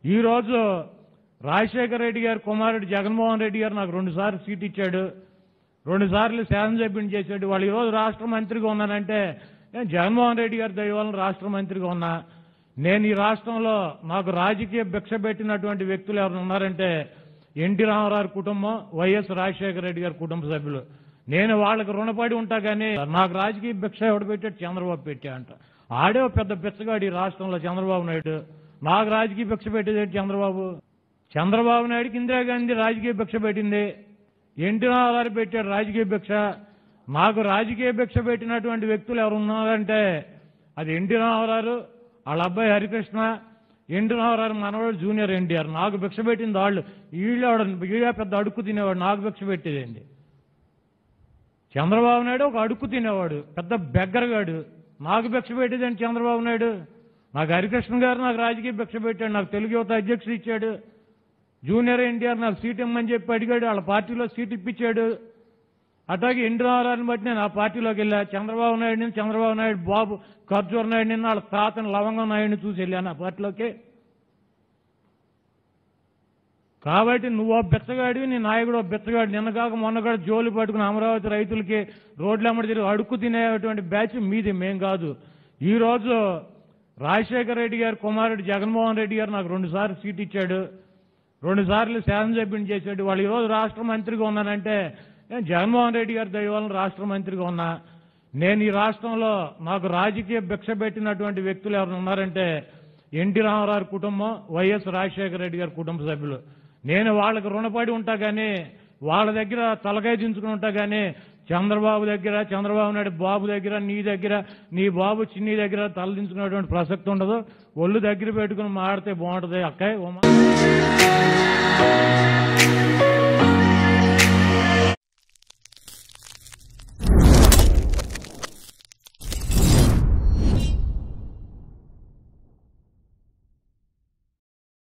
ఈరోజు రాజశేఖర రెడ్డి గారు కుమారుడు జగన్మోహన్ రెడ్డి గారు నాకు రెండు సార్లు సీట్ ఇచ్చాడు రెండు సార్లు శాసనసభ్యుని చేశాడు వాళ్ళు ఈరోజు రాష్ట్ర మంత్రిగా ఉన్నానంటే నేను జగన్మోహన్ రెడ్డి గారి దయ వలన రాష్ట్ర మంత్రిగా ఉన్నా నేను ఈ రాష్ట్రంలో నాకు రాజకీయ భిక్ష పెట్టినటువంటి వ్యక్తులు ఎవరు ఉన్నారంటే ఎన్టీ రామారావు కుటుంబం వైఎస్ రాజశేఖర రెడ్డి గారి కుటుంబ సభ్యులు నేను వాళ్ళకి రుణపడి ఉంటా కానీ నాకు రాజకీయ భిక్ష ఎవడు పెట్టాడు చంద్రబాబు పెట్టా అంట ఆడే ఓ పెద్ద బిచ్చగాడు ఈ రాష్ట్రంలో చంద్రబాబు నాయుడు నాకు రాజకీయ భిక్ష పెట్టేది ఏంటి చంద్రబాబు చంద్రబాబు నాయుడుకి ఇందిరాగాంధీ రాజకీయ భిక్ష పెట్టింది ఎన్టీ రామారావు పెట్టాడు రాజకీయ భిక్ష నాకు రాజకీయ భిక్ష పెట్టినటువంటి వ్యక్తులు ఎవరు ఉన్నారంటే అది ఎన్టీ రామారావు వాళ్ళ అబ్బాయి హరికృష్ణ ఎన్టీ రామారావు మనవాడు జూనియర్ ఎన్టీఆర్ నాకు భిక్ష పెట్టింది వాళ్ళు వీళ్ళ వీళ్ళ పెద్ద అడుక్కు తినేవాడు నాకు భిక్ష పెట్టేదండి చంద్రబాబు నాయుడు ఒక అడుక్కు తినేవాడు పెద్ద బెగ్గరగాడు నాకు భిక్ష పెట్టేదండి చంద్రబాబు నాయుడు నాకు హరికృష్ణ గారు నాకు రాజకీయ భిక్ష పెట్టాడు నాకు తెలుగు యువత అధ్యక్షుడు ఇచ్చాడు జూనియర్ ఎన్టీఆర్ నాకు సీట్ ఇమ్మని చెప్పి అడిగాడు వాళ్ళ పార్టీలో సీట్ ఇప్పించాడు అట్లాగే ఎన్టీ రామారావుని బట్టి నేను ఆ పార్టీలోకి వెళ్ళా చంద్రబాబు నాయుడిని చంద్రబాబు నాయుడు బాబు ఖర్జూర్ నాయుడిని వాళ్ళ తాతని లవంగం నాయుడిని చూసి వెళ్ళాను ఆ పార్టీలోకి కాబట్టి నువ్వు ఓ బెచ్చగాడివి నీ నాయకుడు ఓ బెచ్చగాడు నిన్న కాక మొన్న కూడా జోలు పట్టుకుని అమరావతి రైతులకి రోడ్ల అమ్మడి తిరిగి అడుక్కు తినేటువంటి బ్యాచ్ మీది మేం కాదు ఈ రోజు రాజశేఖర రెడ్డి గారు కుమారుడు జగన్మోహన్ రెడ్డి గారు నాకు రెండు సార్లు సీట్ ఇచ్చాడు రెండు సార్లు శాసనసభ్యుని చేశాడు వాళ్ళు ఈరోజు రాష్ట్ర మంత్రిగా ఉన్నానంటే నేను జగన్మోహన్ రెడ్డి గారి దయ వలన రాష్ట్ర మంత్రిగా ఉన్నా నేను ఈ రాష్ట్రంలో నాకు రాజకీయ భిక్ష పెట్టినటువంటి వ్యక్తులు ఎవరు ఉన్నారంటే ఎన్టీ రామారావు కుటుంబం వైఎస్ రాజశేఖర రెడ్డి గారి కుటుంబ సభ్యులు నేను వాళ్ళకి రుణపడి ఉంటా కానీ వాళ్ళ దగ్గర తలకాయ దించుకుని ఉంటా కానీ చంద్రబాబు దగ్గర చంద్రబాబు నాయుడు బాబు దగ్గర నీ దగ్గర నీ బాబు చిన్ని దగ్గర తల దించుకునేటువంటి ప్రసక్తి ఉండదు ఒళ్ళు దగ్గర పెట్టుకుని మాడితే బాగుంటుంది అక్కయ్య ఉమా